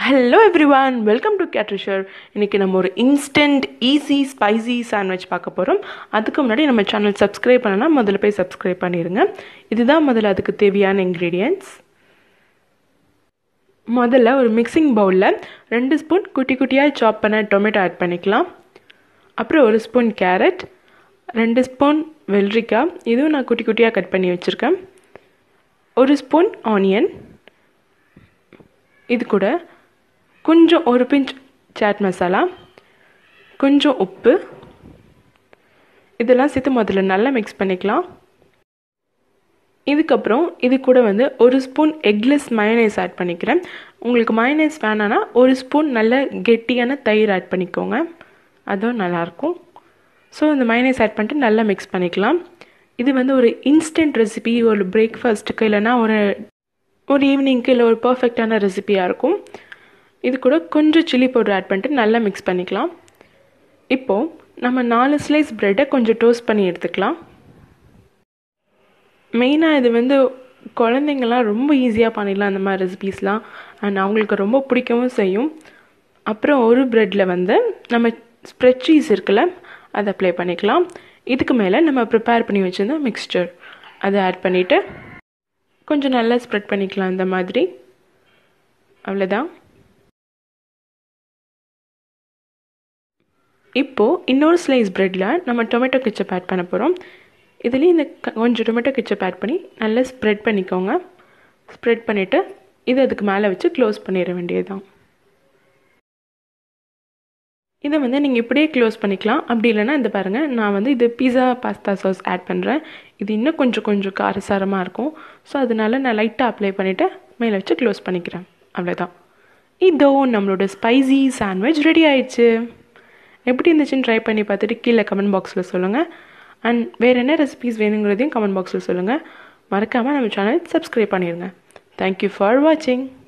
hello everyone welcome to கேட்ரிஷர் இன்றைக்கி நம்ம ஒரு இன்ஸ்டன்ட் ஈஸி ஸ்பைசி சாண்ட்விச் பார்க்க போகிறோம் அதுக்கு முன்னாடி நம்ம சேனல் சப்ஸ்கிரைப் பண்ணனா முதல்ல போய் சப்ஸ்கிரைப் பண்ணிடுங்க இதுதான் முதல்ல அதுக்கு தேவையான இன்க்ரீடியன்ட்ஸ் முதல்ல ஒரு மிக்சிங் பவுலில் ரெண்டு ஸ்பூன் குட்டி குட்டியாக சாப் பண்ண டொமேட்டோ ஆட் பண்ணிக்கலாம் அப்புறம் ஒரு ஸ்பூன் கேரட் ரெண்டு ஸ்பூன் வெள்ளரிக்காய் இதுவும் நான் குட்டி குட்டியாக கட் பண்ணி வச்சுருக்கேன் ஒரு ஸ்பூன் ஆனியன் இது கூட கொஞ்சம் ஒரு பிஞ்ச் சாட் மசாலா கொஞ்சம் உப்பு இதெல்லாம் சேர்த்து முதல்ல நல்லா மிக்ஸ் பண்ணிக்கலாம் இதுக்கப்புறம் இது கூட வந்து ஒரு ஸ்பூன் எக்லெஸ் மயனைஸ் ஆட் பண்ணிக்கிறேன் உங்களுக்கு மயனைஸ் வேணான்னா ஒரு ஸ்பூன் நல்ல கெட்டியான தயிர் ஆட் பண்ணிக்கோங்க அதுவும் நல்லாயிருக்கும் ஸோ இந்த மயனைஸ் ஆட் பண்ணிட்டு நல்லா மிக்ஸ் பண்ணிக்கலாம் இது வந்து ஒரு இன்ஸ்டன்ட் ரெசிபி ஒரு பிரேக்ஃபாஸ்ட்டுக்கு இல்லைன்னா ஒரு ஒரு ஈவினிங்க்கு இல்லை ஒரு பர்ஃபெக்டான ரெசிபியாக இருக்கும் இது கூட கொஞ்சம் சில்லி பவுடர் ஆட் பண்ணிட்டு நல்லா மிக்ஸ் பண்ணிக்கலாம் இப்போது நம்ம நாலு ஸ்லைஸ் ப்ரெட்டை கொஞ்சம் டோஸ்ட் பண்ணி எடுத்துக்கலாம் மெயினாக இது வந்து குழந்தைங்கள்லாம் ரொம்ப ஈஸியாக பண்ணிடலாம் அந்த மாதிரி ரெசிபீஸ்லாம் அண்ட் அவங்களுக்கு ரொம்ப பிடிக்கவும் செய்யும் அப்புறம் ஒரு ப்ரெட்டில் வந்து நம்ம ஸ்ப்ரெட் சீஸ் இருக்குல்ல அதை அப்ளை பண்ணிக்கலாம் இதுக்கு மேலே நம்ம ப்ரிப்பேர் பண்ணி வச்சுருந்த மிக்ஸ்டர் அதை ஆட் பண்ணிவிட்டு கொஞ்சம் நல்லா ஸ்ப்ரெட் பண்ணிக்கலாம் இந்த மாதிரி அவ்வளோதான் இப்போது இன்னொரு ஸ்லைஸ் ப்ரெட்டில் நம்ம டொமேட்டோ கிச்சப் ஆட் பண்ண போகிறோம் இதுலேயும் இந்த கொஞ்சம் டொமேட்டோ கிச்சப் ஆட் பண்ணி நல்லா ஸ்ப்ரெட் பண்ணிக்கோங்க ஸ்ப்ரெட் பண்ணிவிட்டு இது அதுக்கு மேலே வச்சு க்ளோஸ் பண்ணிட வேண்டியது தான் இதை வந்து நீங்கள் இப்படியே க்ளோஸ் பண்ணிக்கலாம் அப்படி இல்லைன்னா இந்த பாருங்கள் நான் வந்து இது பீஸா பாஸ்தா சாஸ் ஆட் பண்ணுறேன் இது இன்னும் கொஞ்சம் கொஞ்சம் காரசாரமாக இருக்கும் ஸோ அதனால நான் லைட்டாக அப்ளை பண்ணிவிட்டு மேலே வச்சு க்ளோஸ் பண்ணிக்கிறேன் அவ்வளோதான் இதோ நம்மளோட ஸ்பைசி சாண்ட்விச் ரெடி ஆயிடுச்சு எப்படி இருந்துச்சுன்னு ட்ரை பண்ணி பார்த்துட்டு கீழே கமெண்ட் பாக்ஸில் சொல்லுங்கள் அண்ட் வேறு என்ன ரெசிபீஸ் வேணுங்கிறதையும் கமெண்ட் பாக்ஸில் சொல்லுங்கள் மறக்காமல் நம்ம சேனல் சப்ஸ்கிரைப் பண்ணிடுங்க தேங்க்யூ ஃபார் வாட்சிங்